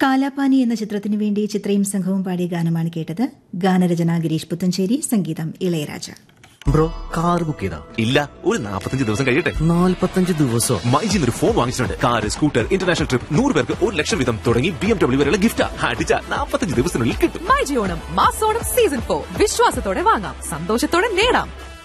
കാലാപാനി എന്ന ചിത്രത്തിനു വേണ്ടി ചിത്രയും സംഘവും പാടിയ ഗാനമാണ് കേട്ടത് ഗാനരചന ഗിരീഷ് പുത്തഞ്ചേരി സംഗീതം ഇളയരാജ ബ്രോ കാർ ബുക്ക് ചെയ്താ ഇല്ല ഒരു നാൽപ്പത്തഞ്ച് ദിവസം കഴിയട്ടെ നാല്പത്തഞ്ച് ദിവസോ മൈജിന്ന് ഒരു ഫോൺ വാങ്ങിച്ചിട്ടുണ്ട് കാർ സ്കൂട്ടർ ഇന്റർനാഷണൽ ട്രിപ്പ് നൂറ് പേർക്ക് ഒരു ലക്ഷം വീതം തുടങ്ങി ബി എം ഡബ്ല്യൂ വരെയുള്ള ഗിഫ്റ്റ് അടിച്ച നാൽപ്പത്തഞ്ച് ദിവസത്തിനുള്ളിൽ കിട്ടും മൈജി ഓണം മാസോണം സീസൺ ഫോർ വിശ്വാസത്തോടെ വാങ്ങാം സന്തോഷത്തോടെ നേടാം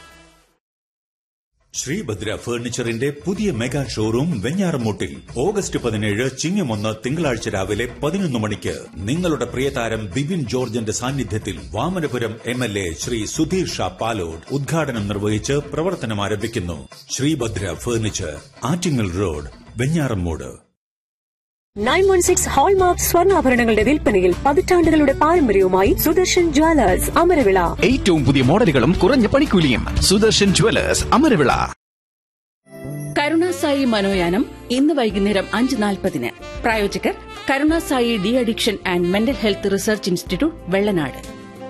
ശ്രീഭദ്ര ഫർണിച്ചറിന്റെ പുതിയ മെഗാ ഷോറൂം വെഞ്ഞാറമൂട്ടിൽ ഓഗസ്റ്റ് പതിനേഴ് ചിങ്ങമൊന്ന് തിങ്കളാഴ്ച രാവിലെ പതിനൊന്ന് മണിക്ക് നിങ്ങളുടെ പ്രിയതാരം ബിബിൻ ജോർജിന്റെ സാന്നിധ്യത്തിൽ Vamanapuram M L A Shri Sudheer Sha Palode ഉദ്ഘാടനം നിർവഹിച്ച് പ്രവർത്തനം ആരംഭിക്കുന്നു Sreebhadra furniture Attingal road Venjaramoodu nine one six hallmark സ്വർണ്ണാഭരണങ്ങളുടെ വിൽപ്പനയിൽ പതിറ്റാണ്ടുകളുടെ പാരമ്പര്യവുമായി സുദർശൻ ജ്വല്ലേഴ്സ് അമരവിള ഏറ്റവും പുതിയ മോഡലുകളും കുറഞ്ഞ പണിക്കൂലിയും സുദർശൻ ജുവലേഴ്സ് അമരവിള കരുണാസായി മനോയാനം ഇന്ന് വൈകുന്നേരം അഞ്ച് നാൽപ്പതിന് പ്രായോജകർ Karunasai de addiction and mental health research institute Vellanad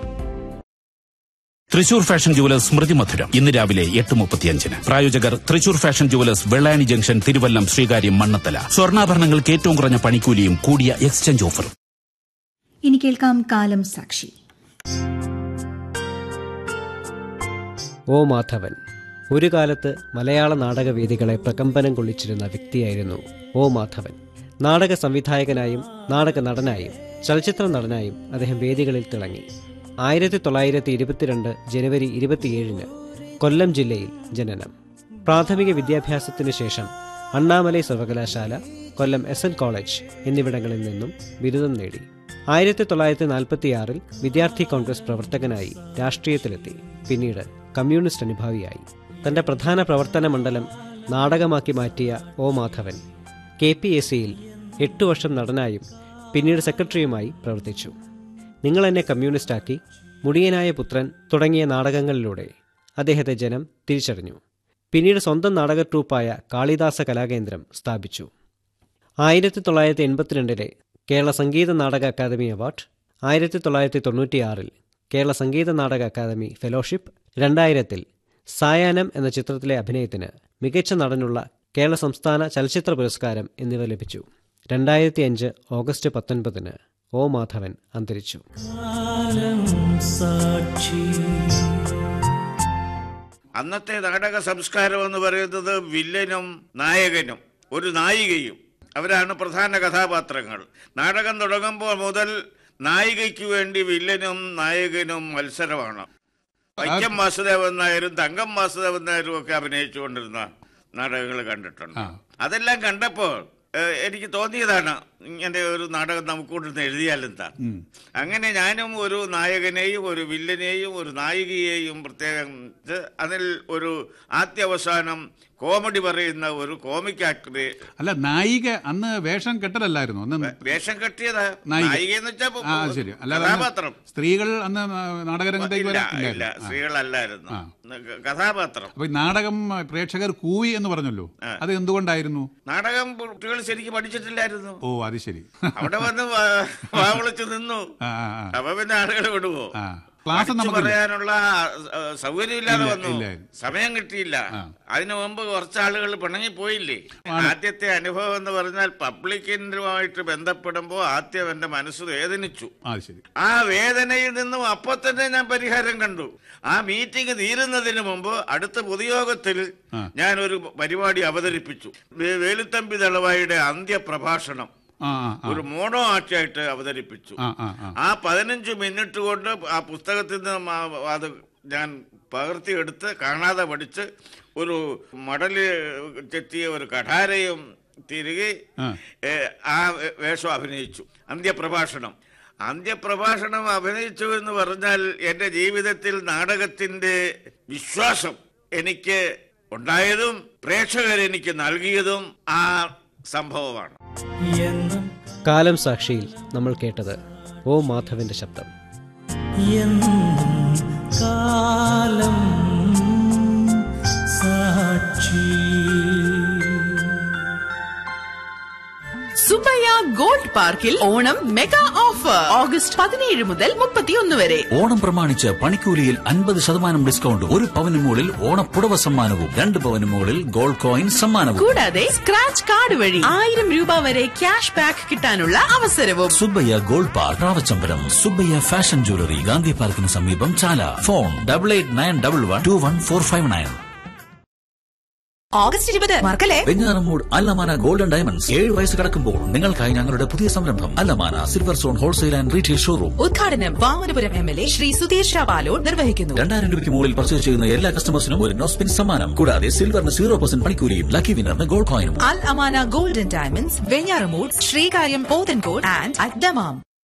Thrissur fashion jewellers സ്മൃതി മധുരം ഇന്ന് രാവിലെ എട്ട് മുപ്പത്തിയഞ്ചിന് പ്രായോജകർ Thrissur fashion jewellers Vellani junction Thiruvallam Sreekaryam Mannathala സ്വർണ്ണാഭരണങ്ങൾക്ക് ഏറ്റവും കുറഞ്ഞ പണിക്കൂലിയും കൂടിയ എക്സ്ചേഞ്ച് ഓഫറും ഇനി കേൾക്കാം കാലം സാക്ഷി ഓ മാധവൻ ഒരു കാലത്ത് മലയാള നാടകവേദികളെ പ്രകമ്പനം കൊള്ളിച്ചിരുന്ന വ്യക്തിയായിരുന്നു ഓ മാധവൻ നാടക സംവിധായകനായും നാടക നടനായും ചലച്ചിത്ര നടനായും അദ്ദേഹം വേദികളിൽ തിളങ്ങി ആയിരത്തി തൊള്ളായിരത്തി ഇരുപത്തിരണ്ട് ജനുവരി ഇരുപത്തിയേഴിന് കൊല്ലം ജില്ലയിൽ ജനനം പ്രാഥമിക വിദ്യാഭ്യാസത്തിനു ശേഷം അണ്ണാമലൈ സർവകലാശാല കൊല്ലം എസ് എൻ കോളേജ് എന്നിവിടങ്ങളിൽ നിന്നും ബിരുദം നേടി ആയിരത്തി തൊള്ളായിരത്തി നാൽപ്പത്തിയാറിൽ വിദ്യാർത്ഥി കോൺഗ്രസ് പ്രവർത്തകനായി രാഷ്ട്രീയത്തിലെത്തി പിന്നീട് കമ്മ്യൂണിസ്റ്റ് അനുഭാവിയായി തന്റെ പ്രധാന പ്രവർത്തന മണ്ഡലം നാടകമാക്കി മാറ്റിയ O Madhavan K P S സിയിൽ എട്ടു വർഷം നടനായും പിന്നീട് സെക്രട്ടറിയുമായി പ്രവർത്തിച്ചു നിങ്ങൾ എന്നെ കമ്മ്യൂണിസ്റ്റാക്കി മുടിയനായ പുത്രൻ തുടങ്ങിയ നാടകങ്ങളിലൂടെ അദ്ദേഹത്തെ ജനം തിരിച്ചറിഞ്ഞു പിന്നീട് സ്വന്തം നാടക ട്രൂപ്പായ കാളിദാസ കലാകേന്ദ്രം സ്ഥാപിച്ചു ആയിരത്തി തൊള്ളായിരത്തി എൺപത്തിരണ്ടിലെ കേരള സംഗീത നാടക അക്കാദമി അവാർഡ് ആയിരത്തി തൊള്ളായിരത്തി തൊണ്ണൂറ്റിയാറിൽ കേരള സംഗീത നാടക അക്കാദമി ഫെലോഷിപ്പ് രണ്ടായിരത്തിൽ സായാഹ്നം എന്ന ചിത്രത്തിലെ അഭിനയത്തിന് മികച്ച നടനുള്ള കേരള സംസ്ഥാന ചലച്ചിത്ര പുരസ്കാരം എന്നിവ ലഭിച്ചു രണ്ടായിരത്തി അഞ്ച് ഓഗസ്റ്റ് പത്തൊൻപതിന് ഒ മാധവൻ അന്തരിച്ചു അന്നത്തെ നാടക സംസ്കാരം എന്ന് പറയുന്നത് വില്ലനും നായകനും ഒരു നായികയും അവരാണ് പ്രധാന കഥാപാത്രങ്ങൾ നാടകം തുടങ്ങുമ്പോൾ മുതൽ നായികയ്ക്ക് വേണ്ടി വില്ലനും നായകനും മത്സരമാണ് വൈക്കം വാസുദേവൻ നായരും തങ്കം വാസുദേവൻ നായരും ഒക്കെ അഭിനയിച്ചുകൊണ്ടിരുന്ന നാടകങ്ങൾ കണ്ടിട്ടുണ്ട് അതെല്ലാം കണ്ടപ്പോൾ ഏഹ്, എനിക്ക് തോന്നിയതാണ് ഇങ്ങനെ ഒരു നാടകം നമുക്ക് കൊണ്ടിരുന്ന് എഴുതിയാലെന്താ അങ്ങനെ ഞാനും ഒരു നായകനെയും ഒരു വില്ലനെയും ഒരു നായികയെയും പ്രത്യേകം ഇത് അതിൽ ഒരു ആദ്യാവസാനം കോമഡി പറയുന്ന ഒരു കോമിക് ആക്ടറെ അല്ല നായിക അന്ന് വേഷം കെട്ടലല്ലായിരുന്നു അന്ന് വേഷം കെട്ടിയതാ നായിക. നായിക എന്ന് വെച്ചാ ആ ശരി അല്ലാതെ അന്ന് കഥാപാത്രം സ്ത്രീകൾ അന്ന് നാടകരംഗത്തേക്ക് ഇല്ല വരാൻ ഇല്ല ഇല്ലായിരുന്നു. ആ. സ്ത്രീകളല്ലായിരുന്നു ആ. ക- കഥാപാത്രം അപ്പൊ ഈ നാടകം പ്രേക്ഷകർ കൂവി എന്ന് പറഞ്ഞല്ലോ അത് എന്തുകൊണ്ടായിരുന്നു നാടകം കുട്ടികൾ ശരിക്കും പഠിച്ചിട്ടില്ലായിരുന്നു ഓ അത് ശരി അവിടെ വന്ന് വാ- വാ വിളിച്ച് നിന്നു ആ, ആ, ആ. അപ്പൊ പിന്നെ ആളുകൾ വിടുവോ ആ ക്ലാസ് പഠിച്ചു നമുക്കില്ല. പറയാനുള്ള ആ, സൗകര്യം ഇല്ലാതെ ഇല്ല, വന്നു ഇല്ല. സമയം കിട്ടിയില്ല അതിനു മുമ്പ് കുറച്ച് ആളുകൾ പിണങ്ങി പോയില്ലേ ആദ്യത്തെ അനുഭവം എന്ന് പറഞ്ഞാൽ പബ്ലിക്കിനുമായിട്ട് ബന്ധപ്പെടുമ്പോൾ ആദ്യം എന്റെ മനസ്സ് വേദനിച്ചു ആ ശരി ആ വേദനയിൽ നിന്നും അപ്പൊ തന്നെ ഞാൻ പരിഹാരം കണ്ടു ആ മീറ്റിംഗ് തീരുന്നതിന് മുമ്പ് അടുത്ത പൊതുയോഗത്തിൽ ഞാൻ ഒരു പരിപാടി അവതരിപ്പിച്ചു വേ- വേലുത്തമ്പി ദളവായിയുടെ അന്ത്യപ്രഭാഷണം ആ ആ, ആ. ഒരു മോണോ ആക്റ്റായിട്ട് അവതരിപ്പിച്ചു ആ ആ ആ ആ പതിനഞ്ച് മിനിറ്റ് കൊണ്ട് ആ പുസ്തകത്തിൽ നിന്ന് ആ- അത് ഞാൻ പകർത്തിയെടുത്ത് കാണാതെ പഠിച്ച് ഒരു മടല് ചെത്തിയ ഒരു കഠാരയും തിരികെ ആ. ഏ, ആ വേഷം അഭിനയിച്ചു അന്ത്യപ്രഭാഷണം അന്ത്യപ്രഭാഷണം അഭിനയിച്ചു എന്ന് പറഞ്ഞാൽ എൻ്റെ ജീവിതത്തിൽ നാടകത്തിൻ്റെ വിശ്വാസം എനിക്ക് ഉണ്ടായതും പ്രേക്ഷകർ എനിക്ക് നൽകിയതും ആ സംഭവമാണ് കാലം സാക്ഷിയിൽ നമ്മൾ കേട്ടത് ഓ മാധവന്റെ ശബ്ദം കാലം സാക്ഷി സുബയ്യ ഗോൾഡ് പാർക്കിൽ ഓണം മെഗാ ഓഫർ ഓഗസ്റ്റ് പതിനേഴ് മുതൽ മുപ്പത്തിയൊന്ന് വരെ ഓണം പ്രമാണിച്ച് പണിക്കൂലിയിൽ അൻപത് ശതമാനം ഡിസ്കൗണ്ട് ഒരു പവന് മുകളിൽ ഓണപ്പുടവ സമ്മാനവും രണ്ട് പവന് മുകളിൽ ഗോൾഡ് കോയിൻ സമ്മാനവും കൂടാതെ സ്ക്രാച്ച് കാർഡ് വഴി ആയിരം രൂപ വരെ ക്യാഷ് ബാക്ക് കിട്ടാനുള്ള അവസരവും Subbaiah gold park Ravachambalam Subbaiah fashion jewellery Gandhi പാർക്കിന് സമീപം Chala phone double eight nine double one two one four five nine August ഇരുപത് മറക്കല്ലേ വെഞ്ഞാറമൂട് അല്ലമാന ഗോൾഡൻ ഡയമണ്ട്സ് ഏഴ് വയസ്സ് കടക്കുമ്പോൾ നിങ്ങൾക്കായി ഞങ്ങളുടെ പുതിയ സംരംഭം Al Amana silver zone wholesale and retail showroom ഉദ്ഘാടനം Vamanapuram M L A Shri Sudheer ഷാബാലോ നിർവഹിക്കുന്നു രണ്ടായിരം രൂപയ്ക്ക് മുകളിൽ പർച്ചേസ് ചെയ്യുന്ന എല്ലാ കസ്റ്റമേഴ്സിനും ഒരു നോസ്പിൻ സമ്മാനം കൂടാതെ സിൽവറിന് സീറോ പെർസെന്റ് പണിക്കൂലിയും ലക്കി വിന്നറിന് ഗോൾഡ് കോയിനും Al Amana golden diamonds Venjaramoodu Sreekaryam Pothencode and at Dammam